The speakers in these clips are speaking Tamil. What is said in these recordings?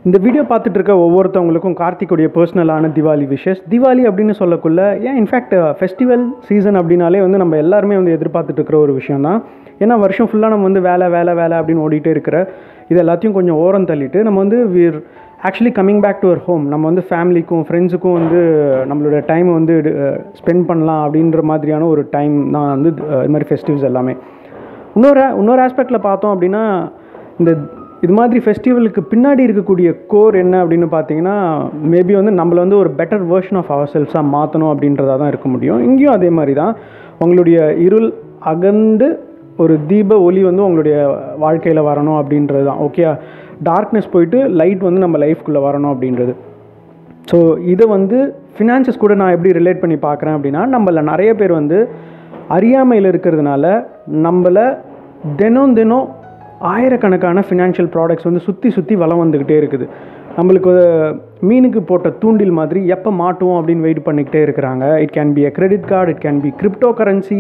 இந்த வீடியோ பார்த்துட்டு இருக்க ஒவ்வொருத்தவங்களுக்கும் கார்த்திக்குடைய பர்சனலான திவாலி விஷஸ் திவாலி அப்படின்னு சொல்லக்குள்ள ஏன் இன்ஃபேக்ட் ஃபெஸ்டிவல் சீசன் அப்படின்னாலே வந்து நம்ம எல்லாருமே வந்து எதிர்பார்த்துட்டு இருக்கிற ஒரு விஷயம் தான் ஏன்னா வருஷம் ஃபுல்லாக நம்ம வந்து வேலை வேலை வேலை அப்படின்னு ஓடிட்டே இருக்கிற இது எல்லாத்தையும் கொஞ்சம் ஓரம் தள்ளிட்டு நம்ம வந்து we're actually coming back to our home நம்ம வந்து ஃபேமிலிக்கும் ஃப்ரெண்ட்ஸுக்கும் வந்து நம்மளோட டைமை வந்து ஸ்பெண்ட் பண்ணலாம் அப்படின்ற மாதிரியான ஒரு டைம் தான் வந்து அஹ், இது மாதிரி ஃபெஸ்டிவல்ஸ் எல்லாமே இன்னொரு இன்னொரு ஆஸ்பெக்டில் பார்த்தோம் அப்படின்னா இந்த இது மாதிரி ஃபெஸ்டிவலுக்கு பின்னாடி இருக்கக்கூடிய கோர் என்ன அப்படின்னு பார்த்தீங்கன்னா மேபி வந்து நம்மளை வந்து ஒரு பெட்டர் வேர்ஷன் ஆஃப் அவர் செல்ஸாக மாற்றணும் அப்படின்றதா தான் இருக்க முடியும் இங்கேயும் அதே மாதிரி தான் உங்களுடைய இருள் அகண்டு ஒரு தீப ஒளி வந்து உங்களுடைய வாழ்க்கையில் வரணும் அப்படின்றது தான் ஓகே டார்க்னஸ் போயிட்டு லைட் வந்து நம்ம லைஃப்குள்ளே வரணும் அப்படின்றது ஸோ இதை வந்து ஃபினான்சஸ் கூட நான் எப்படி ரிலேட் பண்ணி பார்க்குறேன் அப்படின்னா நம்மள நிறைய பேர் வந்து அறியாமையில் இருக்கிறதுனால நம்மளை தினம் தினம் ஆயிரக்கணக்கான ஃபினான்ஷியல் ப்ராடக்ட்ஸ் வந்து சுற்றி சுற்றி வளம் வந்துக்கிட்டே இருக்குது நம்மளுக்கு ஒரு மீனுக்கு போட்ட தூண்டில் மாதிரி எப்போ மாட்டுவோம் அப்படின்னு வெயிட் பண்ணிக்கிட்டே இருக்கிறாங்க it can be a credit card it can be cryptocurrency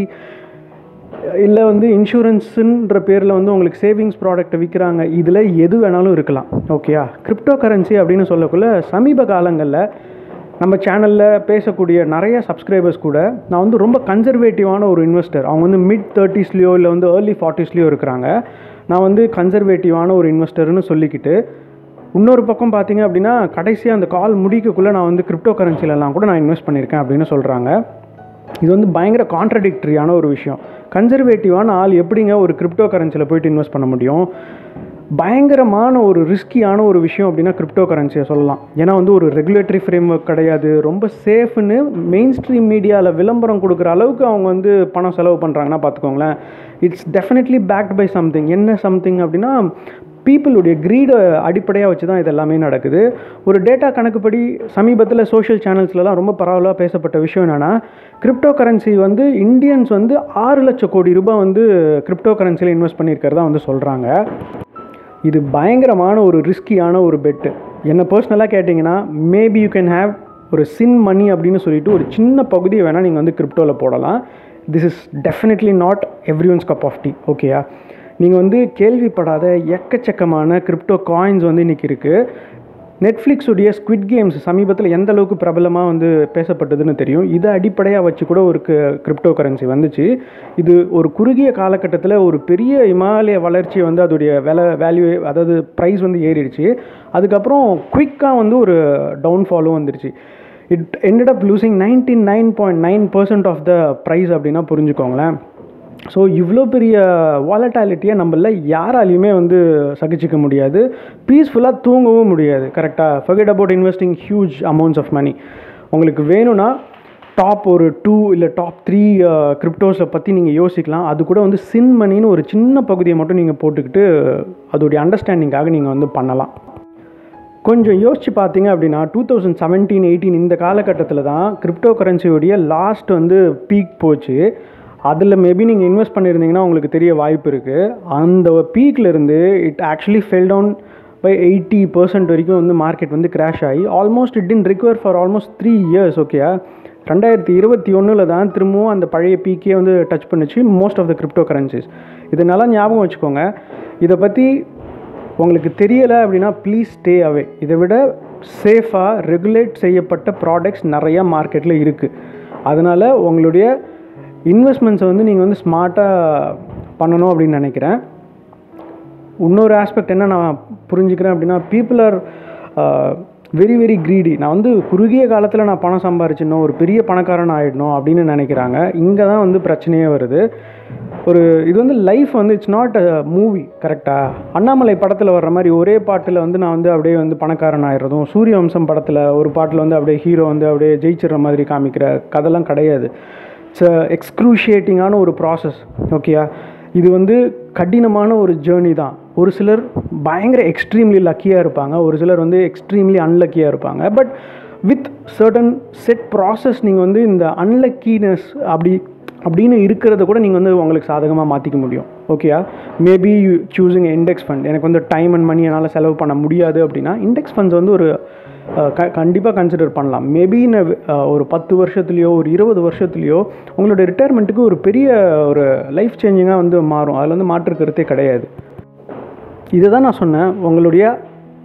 இல்லை வந்து இன்சூரன்ஸுன்ற பேரில் வந்து உங்களுக்கு சேவிங்ஸ் ப்ராடக்ட்டை விற்கிறாங்க இதில் எது வேணாலும் இருக்கலாம் ஓகேயா கிரிப்டோ கரன்சி அப்படின்னு சொல்லக்குள்ள சமீப காலங்களில் நம்ம சேனலில் பேசக்கூடிய நிறைய சப்ஸ்கிரைபர்ஸ் கூட நான் வந்து ரொம்ப கன்சர்வேட்டிவான ஒரு இன்வெஸ்டர் அவங்க வந்து மிட் தேர்ட்டிஸ்லேயோ இல்லை வந்து ஏர்லி ஃபார்ட்டிஸ்லேயோ இருக்கிறாங்க நான் வந்து கன்சர்வேட்டிவான ஒரு இன்வெஸ்டர்னு சொல்லிக்கிட்டு இன்னொரு பக்கம் பார்த்தீங்க அப்படின்னா கடைசியாக அந்த கால் முடிக்கக்குள்ளே நான் வந்து கிரிப்டோ கரன்சிலலாம் கூட நான் இன்வெஸ்ட் பண்ணியிருக்கேன் அப்படின்னு சொல்கிறாங்க இது வந்து பயங்கர கான்ட்ரடிக்டரியான ஒரு விஷயம் கன்சர்வேட்டிவான ஆள் எப்படிங்க ஒரு கிரிப்டோ கரன்சியில் போயிட்டு இன்வெஸ்ட் பண்ண முடியும் பயங்கரமான ஒரு ரிஸ்கியான ஒரு விஷயம் அப்படின்னா கிரிப்டோ கரன்சியை சொல்லலாம் ஏன்னா வந்து ஒரு ரெகுலேட்டரி ஃப்ரேம் ஒர்க் கிடையாது ரொம்ப சேஃப்னு மெயின் ஸ்ட்ரீம் மீடியாவில் விளம்பரம் கொடுக்குற அளவுக்கு அவங்க வந்து பணம் செலவு பண்ணுறாங்கன்னா பார்த்துக்கோங்களேன் it's definitely backed by something என்ன சம்திங் அப்படின்னா பீப்புளுடைய க்ரீடை அடிப்படையாக வச்சு தான் இது எல்லாமே நடக்குது ஒரு டேட்டா கணக்குப்படி சமீபத்தில் சோஷியல் சேனல்ஸ்லலாம் ரொம்ப பரவலாக பேசப்பட்ட விஷயம் என்னென்னா கிரிப்டோ கரன்சி வந்து இந்தியன்ஸ் வந்து ஆறு லட்சம் கோடி ரூபாய் வந்து கிரிப்டோ கரன்சியில் இன்வெஸ்ட் பண்ணியிருக்கிறதா வந்து சொல்கிறாங்க இது பயங்கரமான ஒரு ரிஸ்கியான ஒரு பெட்டு என்னை பர்சனலாக கேட்டிங்கன்னா மேபி யூ கேன் ஹேவ் ஒரு சின் மணி அப்படின்னு சொல்லிட்டு ஒரு சின்ன பகுதியை வேணால் நீங்கள் வந்து கிரிப்டோவில் போடலாம் this is definitely not everyone's cup of tea ஓகேயா நீங்கள் வந்து கேள்விப்படாத எக்கச்சக்கமான கிரிப்டோ காயின்ஸ் வந்து இன்றைக்கி இருக்குது நெட்ஃப்ளிக்ஸுடைய ஸ்குவிட் கேம்ஸ் சமீபத்தில் எந்த அளவுக்கு பிரபலமாக வந்து பேசப்பட்டதுன்னு தெரியும் இதை அடிப்படையாக வச்சு கூட ஒரு கிரிப்டோ கரன்சி வந்துச்சு இது ஒரு குறுகிய காலகட்டத்தில் ஒரு பெரிய இமாலய வளர்ச்சியை வந்து அதோடைய விலை வேல்யூ அதாவது ப்ரைஸ் வந்து ஏறிடுச்சு அதுக்கப்புறம் குயிக்காக வந்து ஒரு டவுன்ஃபாலும் வந்துருச்சு it ended up losing ninety nine point nine percent of the price அப்படின்னா புரிஞ்சுக்கோங்களேன் ஸோ இவ்வளோ பெரிய வாலட்டாலிட்டியை நம்மள யாராலையுமே வந்து சகிச்சிக்க முடியாது பீஸ்ஃபுல்லாக தூங்கவும் முடியாது கரெக்டாக forget about investing huge amounts of money உங்களுக்கு வேணும்னா டாப் ஒரு டூ இல்லை டாப் த்ரீ கிரிப்டோஸை பற்றி நீங்கள் யோசிக்கலாம் அது கூட வந்து சின் மணின்னு ஒரு சின்ன பகுதியை மட்டும் நீங்கள் போட்டுக்கிட்டு அதோடைய அண்டர்ஸ்டாண்டிங்காக நீங்கள் வந்து பண்ணலாம் கொஞ்சம் யோசிச்சு பார்த்தீங்க அப்படின்னா டூ தௌசண்ட் செவன்டீன் எயிட்டீன் இந்த காலகட்டத்தில் தான் கிரிப்டோ கரன்சியோடைய லாஸ்ட் வந்து பீக் போச்சு அதில் மேபி நீங்கள் இன்வெஸ்ட் பண்ணியிருந்தீங்கன்னா உங்களுக்கு தெரிய வாய்ப்பு இருக்குது அந்த பீக்கில் இருந்து it actually fell down by eighty percent வரைக்கும் வந்து மார்க்கெட் வந்து கிராஷ் ஆகி almost it in require for almost three years ஓகேயா ரெண்டாயிரத்தி இருபத்தி ஒன்றில் தான் திரும்பவும் அந்த பழைய பீக்கே வந்து டச் பண்ணுச்சு most of the cryptocurrencies இது நல்லா ஞாபகம் வச்சுக்கோங்க இதை பற்றி உங்களுக்கு தெரியலை அப்படின்னா ப்ளீஸ் ஸ்டே அவே இதை விட சேஃபாக ரெகுலேட் செய்யப்பட்ட ப்ராடக்ட்ஸ் நிறையா மார்க்கெட்டில் இருக்குது அதனால் உங்களுடைய இன்வெஸ்ட்மெண்ட்ஸை வந்து நீங்கள் வந்து ஸ்மார்ட்டாக பண்ணணும் அப்படின்னு நினைக்கிறேன் இன்னொரு ஆஸ்பெக்ட் என்ன நான் புரிஞ்சுக்கிறேன் அப்படின்னா people are very very greedy நான் வந்து குறுகிய காலத்தில் நான் பணம் சம்பாரிச்சிடணும் ஒரு பெரிய பணக்காரன் ஆகிடணும் அப்படின்னு நினைக்கிறாங்க இங்கே தான் வந்து பிரச்சனையே வருது ஒரு இது வந்து லைஃப் வந்து இட்ஸ் நாட் அ மூவி கரெக்டாக அண்ணாமலை படத்தில் வர்ற மாதிரி ஒரே பாட்டில் வந்து நான் வந்து அப்படியே வந்து பணக்காரன் ஆயிடுறதும் சூரிய வம்சம் படத்தில் ஒரு பாட்டில் வந்து அப்படியே ஹீரோ வந்து அப்படியே ஜெயிச்சிடுற மாதிரி காமிக்கிற கதைலாம் கிடையாது இட்ஸ் எக்ஸ்க்ரூஷியேட்டிங்கான ஒரு ப்ராசஸ் ஓகேயா இது வந்து கடினமான ஒரு ஜேர்னி தான் ஒரு சிலர் பயங்கர எக்ஸ்ட்ரீம்லி லக்கியாக இருப்பாங்க ஒரு சிலர் வந்து எக்ஸ்ட்ரீம்லி அன்லக்கியாக இருப்பாங்க but with certain set process நீங்கள் வந்து இந்த அன்லக்கினஸ் அப்படி அப்படின்னு இருக்கிறத கூட நீங்கள் வந்து உங்களுக்கு சாதகமாக மாற்றிக்க முடியும் ஓகேயா maybe you choosing index fund எனக்கு வந்து டைம் அண்ட் மணி என்னால் செலவு பண்ண முடியாது அப்படின்னா இண்டெக்ஸ் ஃபண்ட்ஸ் வந்து ஒரு அஹ், க கண்டிப்பாக கன்சிடர் பண்ணலாம் மேபி ஒரு பத்து வருஷத்துலேயோ ஒரு இருபது வருஷத்துலேயோ உங்களோட ரிட்டையர்மெண்ட்டுக்கு ஒரு பெரிய ஒரு லைஃப் சேஞ்சிங்காக வந்து மாறும் அதில் வந்து மாற்று கருத்தே கிடையாது இதை தான் நான் சொன்னேன் உங்களுடைய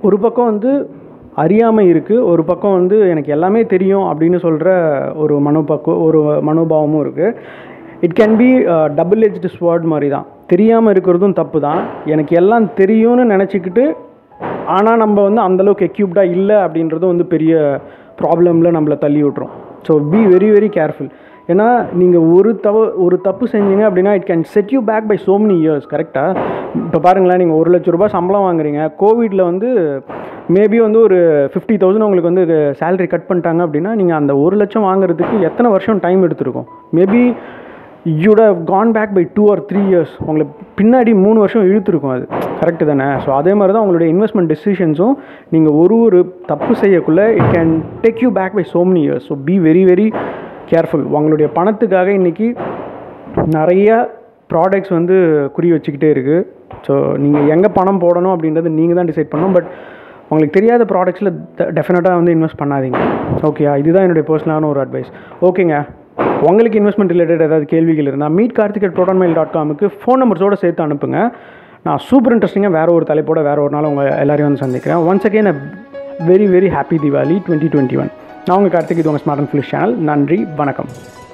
ஒரு பக்கம் வந்து அறியாமை இருக்குது ஒரு பக்கம் வந்து எனக்கு எல்லாமே தெரியும் அப்படின்னு சொல்கிற ஒரு மனோபக்குவ ஒரு மனோபாவமும் இருக்குது it can be double edged sword மாதிரி தான் தெரியாமல் இருக்கிறதும் தப்பு தான் எனக்கு எல்லாம் தெரியும்னு நினச்சிக்கிட்டு ஆனால் நம்ம வந்து அந்தளவுக்கு எக்யூப்டாக இல்லை அப்படின்றதும் வந்து பெரிய ப்ராப்ளமில் நம்மளை தள்ளி விட்ரும் so be very very careful ஏன்னா நீங்கள் ஒரு தவ ஒரு தப்பு செஞ்சீங்க அப்படின்னா it can set you back by so many years கரெக்டாக இப்போ பாருங்களேன் நீங்கள் ஒரு லட்ச ரூபாய் சம்பளம் வாங்குறீங்க கோவிடில் வந்து மேபி வந்து ஒரு ஃபிஃப்டி தௌசண்ட் உங்களுக்கு வந்து சேலரி கட் பண்ணிட்டாங்க அப்படின்னா நீங்கள் அந்த ஒரு லட்சம் வாங்குறதுக்கு எத்தனை வருஷம் டைம் எடுத்திருக்கும் maybe you'd have gone back by two or three years உங்களுக்கு பின்னாடி மூணு வருஷம் இழுத்துருக்கும் அது கரெக்டு தானே ஸோ அதே மாதிரி தான் உங்களுடைய இன்வெஸ்ட்மெண்ட் டெசிஷன்ஸும் நீங்கள் ஒரு ஒரு தப்பு செய்யக்குள்ளே it can take you back by so many years so be very very careful உங்களுடைய பணத்துக்காக இன்றைக்கி நிறைய ப்ராடக்ட்ஸ் வந்து குறி வச்சுக்கிட்டே இருக்குது ஸோ நீங்கள் எங்கே பணம் போடணும் அப்படின்றது நீங்கள் தான் டிசைட் பண்ணணும் பட் உங்களுக்கு தெரியாத ப்ராடக்ட்ஸில் டெஃபினட்டாக வந்து இன்வெஸ்ட் பண்ணாதீங்க ஓகேயா இதுதான் என்னுடைய பர்சனலான ஒரு அட்வைஸ் ஓகேங்க உங்களுக்கு இன்வெஸ்ட்மெண்ட் ரிலேட்டட் ஏதாவது கேள்விகள் இருந்தால் meet Karthik at protonmail dot காமுக்கு ஃபோன் நம்பர்ஸோடு சேர்த்து அனுப்புங்க நான் சூப்பர் இன்ட்ரெஸ்டிங்காக வேறு ஒரு தலைப்போட வேறு ஒரு நாள் உங்கள் எல்லாரையும் வந்து சந்திக்கிறேன் once again uh very very happy Deepavali twenty twenty one நான் உங்கள் கார்த்திக் இது உங்கள் ஸ்மார்ட் அண்ட் ஃபிலிஷ் சேனல் நன்றி வணக்கம்